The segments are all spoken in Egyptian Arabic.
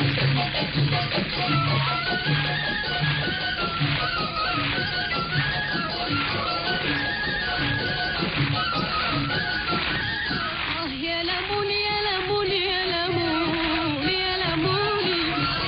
آه يا لموني يا لموني يا لموني يا لموني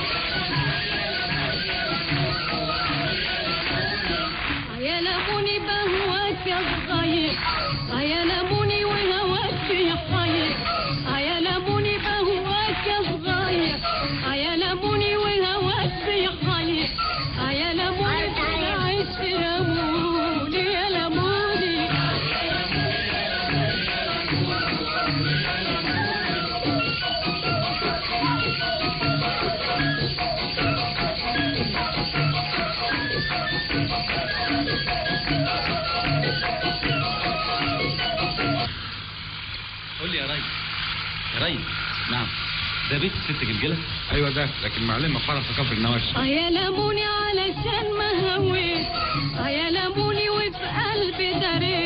آه يا لموني بهواك يا صغير آه يا لموني وهواك يا حي آه يا لموني بهواك يا صغير آه يا لموني وهواك يا حي آه يا لموني عايش يا لموني يا لموني قول لي يا ريس يا ريس نعم ده بيت الست جلجلة ايوه ده لكن معلم محرم في كفر النواشي اه يا لموني علشان ما هويت اه يا لموني وفي قلبي دريت